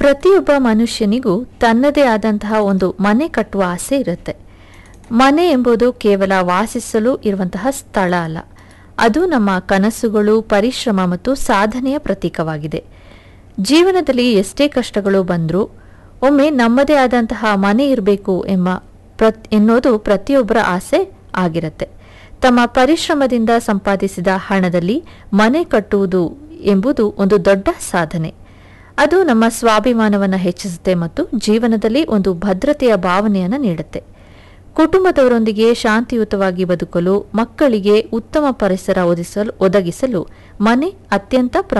ಪ್ರತಿಯೊಬ್ಬ ಮನುಷ್ಯನಿಗೂ ತನ್ನದೇ ಆದಂತಹ ಒಂದು ಮನೆ ಕಟ್ಟುವ ಆಸೆ ಇರುತ್ತೆ ಮನೆ ಎಂಬುದು ಕೇವಲ ವಾಸಿಸಲು ಇರುವಂತಹ ಸ್ಥಳ ಅಲ್ಲ ಅದು ನಮ್ಮ ಕನಸುಗಳು ಪರಿಶ್ರಮ ಮತ್ತು ಸಾಧನೆಯ ಪ್ರತೀಕವಾಗಿದೆ ಜೀವನದಲ್ಲಿ ಎಷ್ಟೇ ಕಷ್ಟಗಳು ಬಂದರೂ ಒಮ್ಮೆ ನಮ್ಮದೇ ಆದಂತಹ ಮನೆ ಇರಬೇಕು ಎಂಬ ಪ್ರತ್ ಎನ್ನುವುದು ಪ್ರತಿಯೊಬ್ಬರ ಆಸೆ ಆಗಿರುತ್ತೆ ತಮ್ಮ ಪರಿಶ್ರಮದಿಂದ ಸಂಪಾದಿಸಿದ ಹಣದಲ್ಲಿ ಮನೆ ಕಟ್ಟುವುದು ಎಂಬುದು ಒಂದು ದೊಡ್ಡ ಸಾಧನೆ ಅದು ನಮ್ಮ ಸ್ವಾಭಿಮಾನವನ್ನು ಹೆಚ್ಚಿಸುತ್ತೆ ಮತ್ತು ಜೀವನದಲ್ಲಿ ಒಂದು ಭದ್ರತೆಯ ಭಾವನೆಯನ್ನು ನೀಡುತ್ತೆ ಕುಟುಂಬದವರೊಂದಿಗೆ ಶಾಂತಿಯುತವಾಗಿ ಬದುಕಲು ಮಕ್ಕಳಿಗೆ ಉತ್ತಮ ಪರಿಸರ ಒದಗಿಸಲು ಒದಗಿಸಲು ಮನೆ ಅತ್ಯಂತ